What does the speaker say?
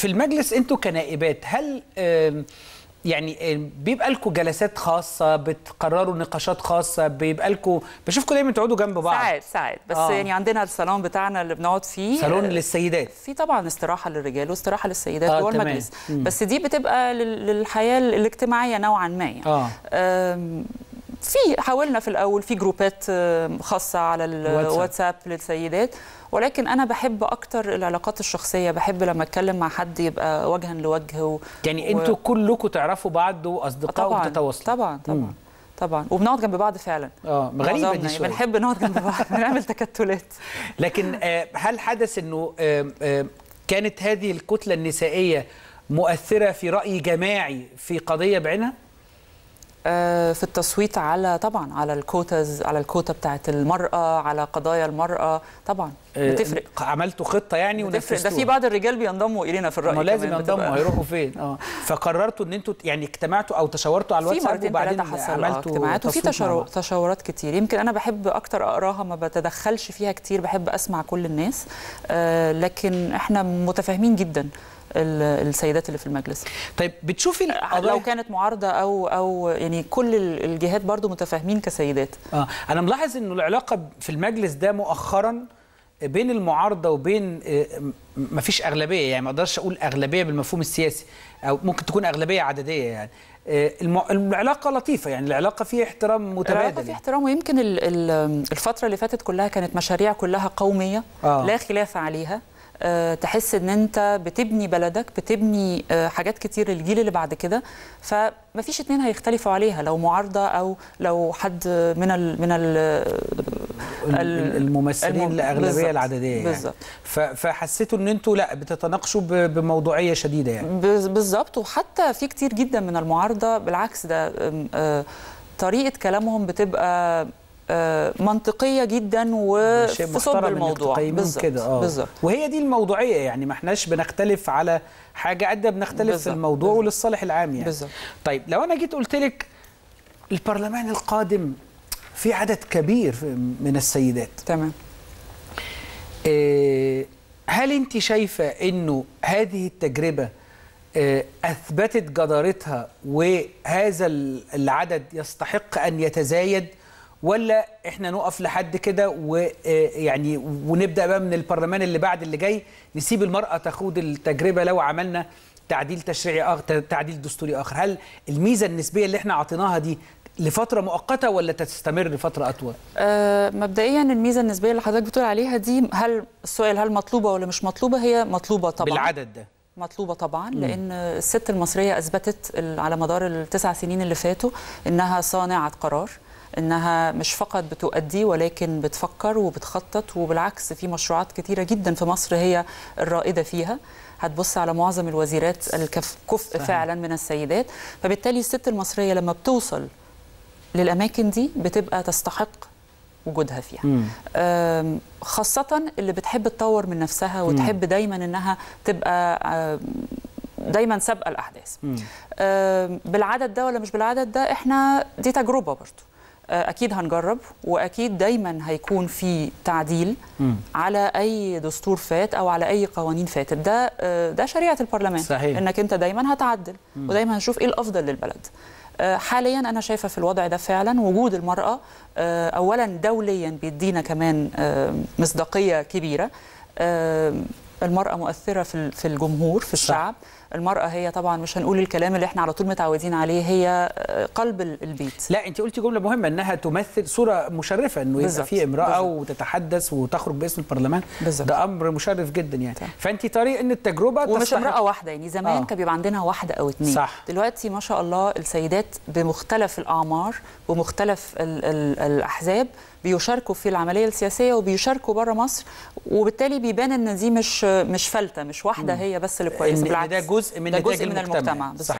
في المجلس انتوا كنائبات هل آم، يعني آم، بيبقى لكم جلسات خاصه بتقرروا نقاشات خاصه بيبقى لكم بشوفكم دايما تقعدوا جنب بعض ساعات ساعات بس آه. آه. يعني عندنا الصالون بتاعنا اللي بنقعد فيه صالون آه، للسيدات في طبعا استراحه للرجال واستراحه للسيدات آه، جوه تمام. المجلس مم. بس دي بتبقى لل- للحياه الاجتماعيه نوعا ما يعني اه آم، في حاولنا في الاول في جروبات آم، خاصه على واتساب. الواتساب للسيدات ولكن انا بحب اكتر العلاقات الشخصيه بحب لما اتكلم مع حد يبقى وجها لوجه و... يعني و- انتوا كلكم تعرفوا بعض واصدقاء طبعا وبتتواصلوا طبعا مم. طبعا طبعا وبنقعد جنب بعض فعلا اه غريبه معظمنا دي يعني شويه بنحب نقعد جنب بعض بنعمل تكتلات لكن آه، هل حدث انه آم، آم، كانت هذه الكتله النسائيه مؤثره في راي جماعي في قضيه بعينها؟ آه، في التصويت على طبعا على الكوتاز على الكوتا بتاعت المرأة على قضايا المرأة طبعا آه، بتفرق عملتوا خطه يعني بتفرق ده ونفذتوها في بعض الرجال بينضموا الينا في الرأي ما لازم كمان ينضموا بتبقى- هيروحوا فين اه فقررتوا ان انتوا يعني اجتمعتوا او تشاورتوا على في الواتساب مرتين وبعدين ثلاثة حصل آه، عملتوا اجتماعات وفي تصويت مع تشاور- بعض. تشاورات كتير يمكن أنا بحب أكتر أقراها ما بتدخلش فيها كتير بحب أسمع كل الناس آه، لكن إحنا متفاهمين جدا ال- السيدات اللي في المجلس طيب بتشوفي لو القضايا كانت معارضة أو أو يعني كل ال- الجهات برضو متفاهمين كسيدات اه انا ملاحظ انه العلاقه في المجلس ده مؤخرا بين المعارضه وبين آه، م- مفيش اغلبيه يعني ما اقدرش اقول اغلبيه بالمفهوم السياسي او ممكن تكون اغلبيه عدديه يعني آه، الم- العلاقه لطيفه يعني العلاقه فيها احترام العلاقة متبادل في يعني. احترام ويمكن ال- ال- الفترة اللي فاتت كلها كانت مشاريع كلها قومية آه. لا خلاف عليها آه، تحس ان انت بتبني بلدك بتبني آه، حاجات كتير للجيل اللي بعد كده فمفيش اتنين هيختلفوا عليها لو معارضة او لو حد من ال من ال ال- الممثلين الم- الاغلبيه بالظبط. العدديه يعني بالظبط. ف- فحسيتوا ان انتوا لا بتتناقشوا ب- بموضوعيه شديده يعني بز- بالظبط وحتى في كتير جدا من المعارضه بالعكس ده أم، آه، طريقه كلامهم بتبقى آه، منطقيه جدا شيء وفي صلب محترم انك الموضوع تقيمون بالظبط كده اه بالظبط وهي دي الموضوعيه يعني ما احناش بنختلف على حاجه قد ما بنختلف في بالظبط. الموضوع بالظبط. وللصالح العام يعني بالظبط طيب لو انا جيت قلت لك البرلمان القادم في عدد كبير من السيدات تمام آه، هل انت شايفه انه هذه التجربه آه، اثبتت جدارتها وهذا ال- العدد يستحق ان يتزايد ولا احنا نقف لحد كده ويعني ونبدا بقى من البرلمان اللي بعد اللي جاي نسيب المراه تخوض التجربه لو عملنا تعديل تشريعي اخر تعديل دستوري اخر هل الميزه النسبيه اللي احنا عطيناها دي لفتره مؤقته ولا تستمر لفتره اطول آه، مبدئيا الميزه النسبيه اللي حضرتك بتقول عليها دي هل السؤال هل مطلوبه ولا مش مطلوبه هي مطلوبه طبعا بالعدد ده مطلوبة طبعا لأن الست المصرية أثبتت ال- على مدار التسع سنين اللي فاتوا إنها صانعة قرار إنها مش فقط بتؤدي ولكن بتفكر وبتخطط وبالعكس في مشروعات كتيرة جدا في مصر هي الرائدة فيها هتبص على معظم الوزيرات الكفء صحيح. فعلا من السيدات فبالتالي الست المصرية لما بتوصل للأماكن دي بتبقى تستحق وجودها فيها مم. آم، خاصة اللي بتحب تطور من نفسها وتحب دايما انها تبقى آم، دايما سابقة الأحداث مم. آم، بالعدد ده ولا مش بالعدد ده احنا دي تجربة برضو آه، أكيد هنجرب وأكيد دايما هيكون في تعديل مم. على أي دستور فات أو على أي قوانين فاتت ده آه، ده شريعة البرلمان صحيح. إنك أنت دايما هتعدل ودايما هنشوف إيه الأفضل للبلد آه، حاليا أنا شايفة في الوضع ده فعلا وجود المرأة آه، أولا دوليا بيدينا كمان آه، مصداقية كبيرة آه، المرأة مؤثرة في ال- في الجمهور في الشعب المرأة هي طبعا مش هنقول الكلام اللي احنا على طول متعودين عليه هي آه، قلب ال- البيت لا انت قلتي جمله مهمه انها تمثل صوره مشرفه انه يبقى بالظبط. في امراه بالظبط. وتتحدث وتخرج باسم البرلمان بالظبط. ده امر مشرف جدا يعني صح. فانت طريق ان التجربه ومش تستحق- امرأة واحدة يعني زمان آه. آه. كان بيبقى عندنا واحدة أو اتنين صح. دلوقتي ما شاء الله السيدات بمختلف الأعمار ومختلف ال ال الأحزاب بيشاركوا في العملية السياسية وبيشاركوا بره مصر وبالتالي بيبان ان دي مش مش فلتة مش واحدة هي بس اللي كويسة إن- إن بالعكس ده جزء من ده نتاج جزء من المجتمع. المجتمع صح. بالظبط